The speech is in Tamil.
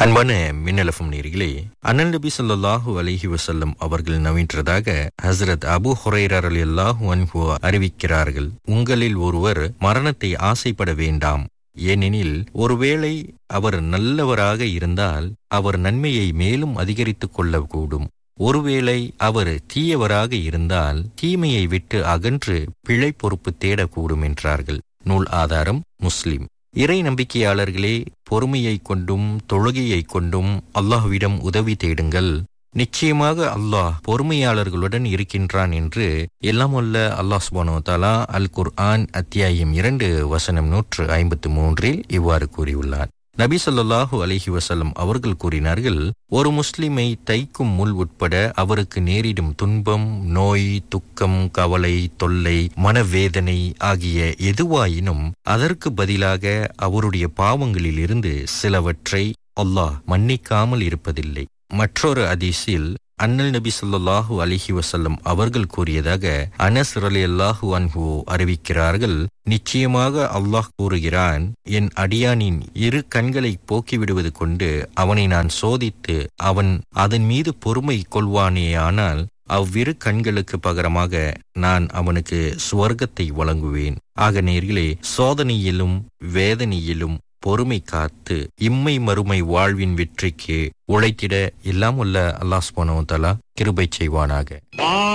அன்பான மின்னலஃபம் நேர்களே அண்ணல் நபி ஸல்லல்லாஹு அலைஹி வஸல்லம் அவர்கள் நவீன்றதாக ஹஸ்ரத் அபு ஹுரைரர் அலியல்லாஹு அன்ஹு அறிவிக்கிறார்கள் உங்களில் ஒருவர் மரணத்தை ஆசைப்பட வேண்டாம் ஏனெனில் ஒருவேளை அவர் நல்லவராக இருந்தால் அவர் நன்மையை மேலும் அதிகரித்துக் கொள்ளக்கூடும் ஒருவேளை அவர் தீயவராக இருந்தால் தீமையை விட்டு அகன்று பிழை பொறுப்பு தேடக்கூடும் என்றார்கள் நூல் ஆதாரம் முஸ்லிம் இறை நம்பிக்கையாளர்களே பொறுமையைக் கொண்டும் தொழுகையைக் கொண்டும் அல்லாஹ்விடம் உதவி தேடுங்கள் நிச்சயமாக அல்லாஹ் பொறுமையாளர்களுடன் இருக்கின்றான் என்று எல்லாம் வல்ல அல்லாஹ் சுபானோ தாலா அல் குர்ஆன் அத்தியாயம் இரண்டு வசனம் நூற்று ஐம்பத்து மூன்றில் இவ்வாறு கூறியுள்ளார் நபி ஸல்லல்லாஹு அலைஹி வஸல்லம் அவர்கள் கூறினார்கள் ஒரு முஸ்லிமை தைக்கும் முள் உட்பட அவருக்கு நேரிடும் துன்பம் நோய் துக்கம் கவலை தொல்லை மனவேதனை ஆகிய எதுவாயினும் அதற்கு பதிலாக அவருடைய பாவங்களிலிருந்து சிலவற்றை அல்லாஹ் மன்னிக்காமல் இருப்பதில்லை மற்றொரு அதீஸில் அண்ணல் நபி ஸல்லல்லாஹு அலிஹி வசல்லம் அவர்கள் கூறியதாக அனஸ் ரலி அல்லாஹு அன்ஹு அறிவிக்கிறார்கள் நிச்சயமாக அல்லாஹ் கூறுகிறான் என் அடியானின் இரு கண்களை போக்கிவிடுவது கொண்டு அவனை நான் சோதித்து அவன் அதன் மீது பொறுமை கொள்வானேயானால் அவ்விரு கண்களுக்கு பகரமாக நான் அவனுக்கு சுவர்க்கத்தை வழங்குவேன் ஆக நேர்களே சோதனையிலும் வேதனையிலும் பொறுமை காத்து இம்மை மறுமை வாழ்வின் வெற்றிக்கு உழைத்திட எல்லாம் உள்ள அல்லாஹ் சுபானோ தலா கிருபை செய்வானாக